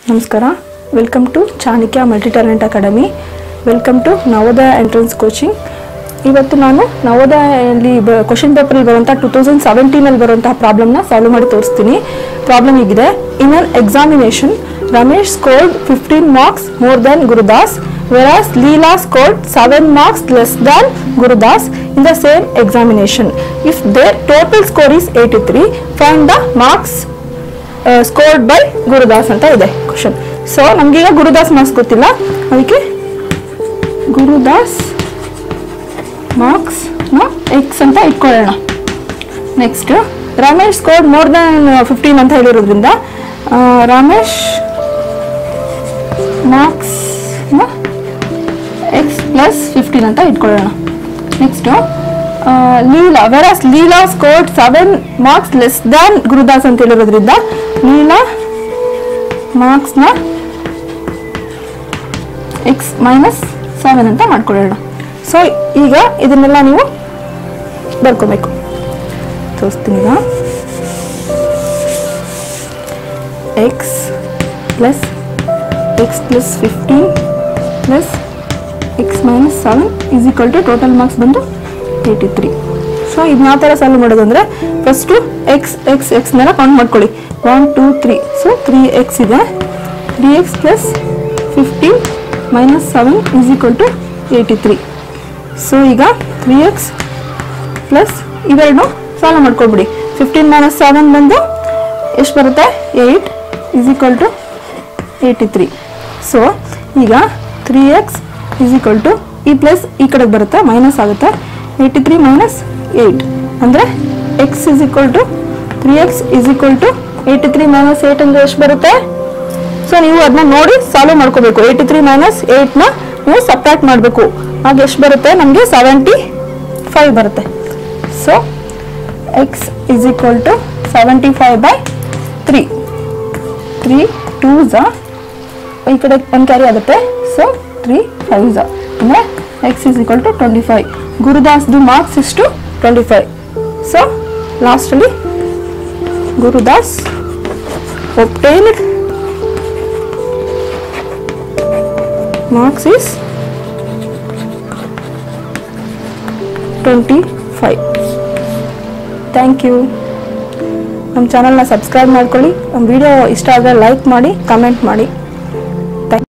ನಮಸ್ಕಾರ welcome to Chanakya multi talent academy welcome to Navodaya entrance coaching ಇವತ್ತು ನಾನು ನವೋದಯಲ್ಲಿ ಬ ಕ್ವಶನ್ ಪೇಪರಲ್ಲಿ ಬರುವಂಥ ಟೂ ತೌಸಂಡ್ ಸೆವೆಂಟೀನಲ್ಲಿ ಬರುವಂತಹ ಪ್ರಾಬ್ಲಮ್ನ ಸಾಲ್ವ್ ಮಾಡಿ ತೋರಿಸ್ತೀನಿ ಪ್ರಾಬ್ಲಮ್ ಹೀಗಿದೆ in an examination Ramesh scored fifteen marks more than Gurudas whereas Leela scored 7 marks less than Gurudas in the same examination. If their total score is 83, find the marks scored by Gurudas ಅಂತ ಇದೆ question so ನಮ್ಗೀಗ Gurudas marks ಗೊತ್ತಿಲ್ಲ ಅದಕ್ಕೆ Gurudas marks ನ x ಅಂತ ಇಟ್ಕೊಳ್ಳೋಣ next Ramesh scored more than fifteen ಅಂತ ಹೇಳಿರೋದ್ರಿಂದ ಆ, ರಮೇಶ್ ಮಾರ್ಕ್ಸ್ ನ ಎಕ್ಸ್ ಪ್ಲಸ್ ಫಿಫ್ಟೀನ್ ಅಂತ ಇಟ್ಕೊಳ್ಳೋಣ next Leela whereas Leela scored seven marks less than Gurudas ಅಂತ ಹೇಳಿರೋದ್ರಿಂದ ಲೀಲಾ ಮಾರ್ಕ್ಸ್ನ ಎಕ್ಸ್ ಮೈನಸ್ ಸೆವೆನ್ ಅಂತ ಮಾಡ್ಕೊಳ್ಳೋಣ ಸೊ ಈಗ ಇದನ್ನೆಲ್ಲ ನೀವು ಬರ್ಕೋಬೇಕು ತೋರಿಸ್ತೀನಿ ಈಗ x plus x plus fifteen plus x minus seven is equal to total marks ಬಂದು ಏಯ್ಟಿ ತ್ರೀ ಸೊ ಇದನ್ನ ಯಾವ ಥರ ಸಾಲ್ವ್ ಮಾಡೋದು ಅಂದರೆ ಫಸ್ಟು ಎಕ್ಸ್ ಎಕ್ಸ್ ಎಕ್ಸ್ನೆಲ್ಲ ಕೌಂಟ್ ಮಾಡ್ಕೊಳ್ಳಿ one two three so three x ಇದೆ three x plus fifteen minus seven is equal to eighty three so ಈಗ ತ್ರೀ ಎಕ್ಸ್ ಪ್ಲಸ್ ಇವೆರಡು ಸಾಲ್ವ್ ಮಾಡ್ಕೊಬಿಡಿ ಫಿಫ್ಟೀನ್ ಮೈನಸ್ ಸೆವೆನ್ ಬಂದು ಎಷ್ಟು ಬರುತ್ತೆ eight is equal to eighty three so ಈಗ three x is equal to ಈ plus ಈ ಕಡೆಗೆ ಬರುತ್ತೆ ಮೈನಸ್ ಆಗುತ್ತೆ ಏಯ್ಟಿ ತ್ರೀ ಮೈನಸ್ ಏಯ್ಟ್ ಅಂದರೆ x is equal to three x is equal to eighty three minus eight ಅಂದರೆ ಎಷ್ಟು ಬರುತ್ತೆ ಸೊ ನೀವು ಅದನ್ನ ನೋಡಿ ಸಾಲ್ವ್ ಮಾಡ್ಕೋಬೇಕು ಏಯ್ಟಿ ತ್ರೀ ಮೈನಸ್ ಏಯ್ಟ್ನ ನೀವು ಸಪ್ರೇಟ್ ಮಾಡಬೇಕು ಆಗ ಎಷ್ಟು ಬರುತ್ತೆ ನಮಗೆ ಸೆವೆಂಟಿ ಫೈವ್ ಬರುತ್ತೆ so x is equal to seventy five by three three two ಝ ಈ ಕಡೆ ಒಂದು ಕ್ಯಾರಿ ಆಗುತ್ತೆ ಸೊ ತ್ರೀ ಫೈವ್ ಝ ಅಂದರೆ x is equal to twenty five ಗುರುದಾಸ್ದು ಮಾರ್ಕ್ಸ್ ಇಷ್ಟು ಟ್ವೆಂಟಿ ಫೈವ್ ಸೊ ಲಾಸ್ಟಲ್ಲಿ Gurudas obtained marks is twenty five thank you ನಮ್ಮ ಚಾನಲ್ನ ಸಬ್ಸ್ಕ್ರೈಬ್ ಮಾಡ್ಕೊಳ್ಳಿ ನಮ್ಮ ವಿಡಿಯೋ ಇಷ್ಟ ಆದರೆ ಲೈಕ್ ಮಾಡಿ ಕಮೆಂಟ್ ಮಾಡಿ